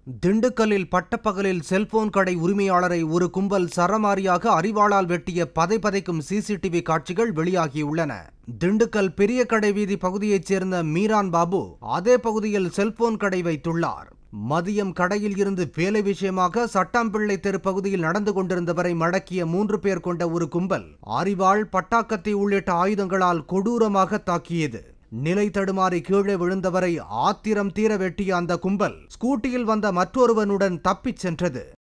திண்டுக்கல்லில் பட்டப்பகலில் செல்போன் கடை உரிமையாளரை ஒரு கும்பல் சரமாரியாக அரிவாளால் வெட்டிய பதைபதைக்கும் சிசிடிவி காட்சிகள் வெளியாகியுள்ளன திண்டுக்கல் பெரிய கடை வீதி பகுதியைச் சேர்ந்த மீரான் பாபு அதே பகுதியில் செல்போன் கடை வைத்துள்ளார் மதியம் கடையில் இருந்து வேலை விஷயமாக சட்டாம்பிள்ளை தெரு பகுதியில் நடந்து கொண்டிருந்தவரை மடக்கிய மூன்று பேர் கொண்ட ஒரு கும்பல் அரிவாள் பட்டாக்கத்தி உள்ளிட்ட ஆயுதங்களால் கொடூரமாக தாக்கியது நிலை தடுமாறி கீழே விழுந்தவரை ஆத்திரம் தீர வெட்டிய அந்த கும்பல் ஸ்கூட்டியில் வந்த மற்றொருவனுடன் தப்பிச் சென்றது